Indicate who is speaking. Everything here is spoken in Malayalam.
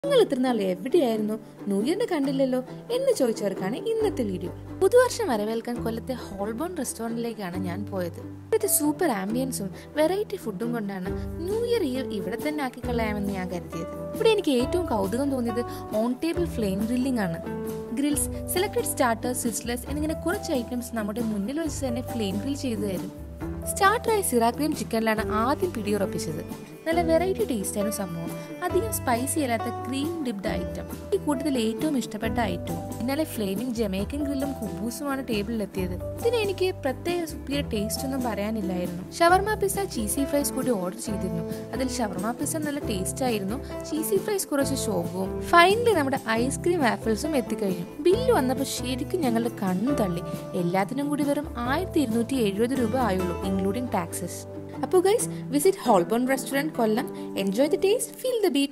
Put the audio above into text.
Speaker 1: നിങ്ങൾ ഇത്ര നാൾ എവിടെയായിരുന്നു ന്യൂ ഇയറിനെ കണ്ടില്ലല്ലോ എന്ന് ചോദിച്ചവർക്കാണ് ഇന്നത്തെ വീഡിയോ പുതുവർഷം വരവേൽക്കാൻ കൊല്ലത്തെ ഹോൾബോൺ റെസ്റ്റോറന്റിലേക്കാണ് ഞാൻ പോയത് ഇവിടുത്തെ സൂപ്പർ ആംബിയൻസും വെറൈറ്റി ഫുഡും കൊണ്ടാണ് ന്യൂ ഇയർ ഈവ് ഇവിടെ തന്നെ ആക്കി കളയാമെന്ന് ഞാൻ കരുതിയത് ഇവിടെ എനിക്ക് ഏറ്റവും കൗതുകം തോന്നിയത് ഓൺ ടേബിൾ ഫ്ലെയിം ഗ്രില്ലിംഗ് ആണ് ഗ്രിൽസ് സെലക്ടഡ് സ്റ്റാർട്ടേഴ്സ് സിസ്ലസ് എന്നിങ്ങനെ കുറച്ച് ഐറ്റംസ് നമ്മുടെ മുന്നിൽ വെച്ച് തന്നെ ഫ്ലെയിം ഗ്രിൽ ചെയ്തു തരും സ്റ്റാർട്ടറായ സിറാക്രീം ചിക്കനിലാണ് ആദ്യം പിടിയുറപ്പിച്ചത് നല്ല വെറൈറ്റി ടേസ്റ്റ് ആയിരുന്നു സംഭവം അധികം സ്പൈസി അല്ലാത്ത ക്രീം ഡിപ്ഡ് ഐറ്റം ഈ കൂട്ടത്തിൽ ഏറ്റവും ഇഷ്ടപ്പെട്ട ഐറ്റവും പിന്നാലെ ഫ്ലേമിംഗ് ജമൈക്കൻ ഗ്രില്ലും കുബൂസുമാണ് ടേബിളിലെത്തിയത് ഇതിന് എനിക്ക് പ്രത്യേക സുപ്പീരിയർ ടേസ്റ്റ് ഒന്നും പറയാനില്ലായിരുന്നു ഷവർമ പിസ്സ ചീസി ഫ്രൈസ് കൂടി ഓർഡർ ചെയ്തിരുന്നു അതിൽ ഷവർമ പിസ്സ നല്ല ടേസ്റ്റ് ആയിരുന്നു ചീസി ഫ്രൈസ് കുറച്ച് ശോകവും ഫൈനലി നമ്മുടെ ഐസ്ക്രീം ആപ്പിൾസും എത്തിക്കഴിഞ്ഞു ബില്ല് വന്നപ്പോൾ ശരിക്കും ഞങ്ങളുടെ കണ്ണു തള്ളി എല്ലാത്തിനും കൂടി വെറും ആയിരത്തി ഇരുന്നൂറ്റി എഴുപത് രൂപ ആയുള്ളൂ ഇൻക്ലൂഡിംഗ് ടാക്സസ് അപ്പോൾ guys visit Holborn restaurant Kollam enjoy the taste feel the beat